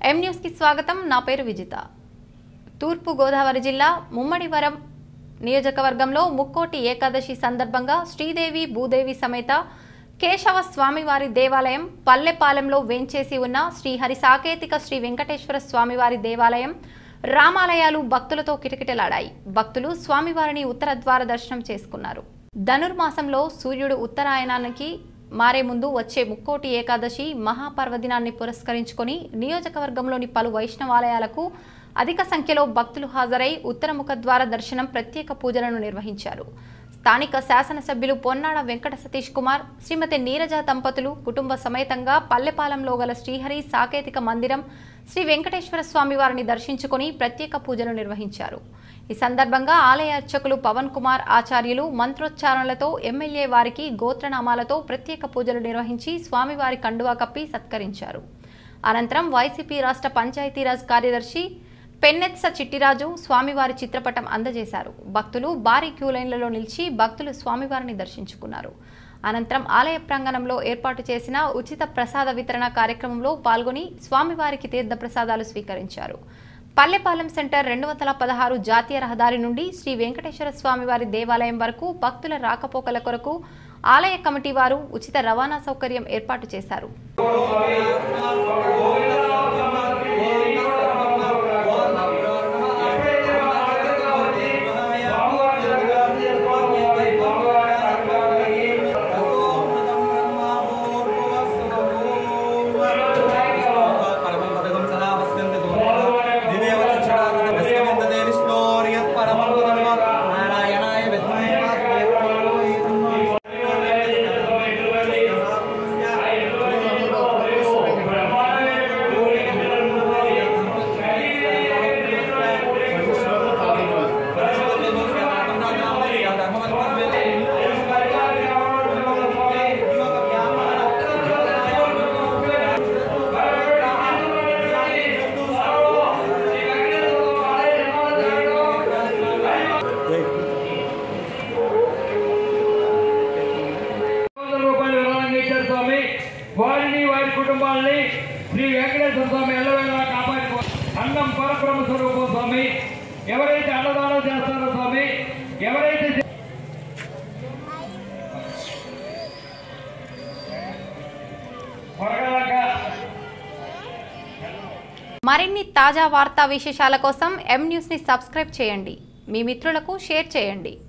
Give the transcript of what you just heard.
ఎం న్యూస్కి స్వాగతం నా పేరు విజిత తూర్పు గోదావరి జిల్లా ముమ్మడివరం నియోజకవర్గంలో ముక్కోటి ఏకాదశి సందర్భంగా శ్రీదేవి భూదేవి సమేత కేశవ స్వామివారి దేవాలయం పల్లెపాలెంలో వేంచేసి ఉన్న శ్రీ హరి సాకేతిక శ్రీ వెంకటేశ్వర స్వామివారి దేవాలయం రామాలయాలు భక్తులతో కిటకిటలాడాయి భక్తులు స్వామివారిని ఉత్తర ద్వార దర్శనం చేసుకున్నారు ధనుర్మాసంలో సూర్యుడు ఉత్తరాయణానికి మారే ముందు వచ్చే ముక్కోటి ఏకాదశి మహాపర్వదినాన్ని పురస్కరించుకొని నియోజకవర్గంలోని పలు వైష్ణవాలయాలకు అధిక సంఖ్యలో భక్తులు హాజరై ఉత్తర ముఖద్వార దర్శనం ప్రత్యేక పూజలను నిర్వహించారు స్థానిక శాసనసభ్యులు పొన్నాడ వెంకట సతీష్ కుమార్ శ్రీమతి నీరజ దంపతులు కుటుంబ సమేతంగా పల్లెపాలెంలో గల శ్రీహరి సాకేతిక మందిరం శ్రీ వెంకటేశ్వర స్వామి వారిని దర్శించుకుని ప్రత్యేక పూజలు నిర్వహించారు ఈ సందర్భంగా ఆలయ అర్చకులు పవన్ కుమార్ ఆచార్యులు మంత్రోచ్చారణలతో ఎమ్మెల్యే వారికి గోత్రనామాలతో ప్రత్యేక పూజలు నిర్వహించి స్వామివారి కండువా కప్పి సత్కరించారు అనంతరం వైసీపీ రాష్ట్ర పంచాయతీరాజ్ కార్యదర్శి పెన్నెత్స చిట్టిరాజు స్వామివారి చిత్రపటం అందజేశారు భక్తులు భారీ క్యూ లైన్లలో నిలిచి భక్తులు స్వామివారిని దర్శించుకున్నారు అనంతరం ఆలయ ప్రాంగణంలో ఏర్పాటు చేసిన ఉచిత ప్రసాద వితరణ కార్యక్రమంలో పాల్గొని స్వామివారికి తీర్థ ప్రసాదాలు స్వీకరించారు పల్లెపాలెం సెంటర్ రెండు వందల పదహారు జాతీయ రహదారి నుండి శ్రీ వెంకటేశ్వర స్వామివారి దేవాలయం వరకు భక్తుల రాకపోకల కొరకు ఆలయ కమిటీ వారు ఉచిత రవాణా సౌకర్యం ఏర్పాటు చేశారు నారాయణాయ విద్మహే వందల రూపాయలు విరాళంగా ఇచ్చారు స్వామి వారిని వారి కుటుంబాలని శ్రీ వెంకటేశ్వర స్వామి ఎల్లవేళలా కాపాడుకో అన్నం పరబ్రహ్మ స్వరూపం స్వామి ఎవరైతే అన్నదానం చేస్తారో స్వామి ఎవరైతే పొరగలక మరిన్ని తాజా వార్తా విశేషాల కోసం ఎం న్యూస్ని సబ్స్క్రైబ్ చేయండి మీ మిత్రులకు షేర్ చేయండి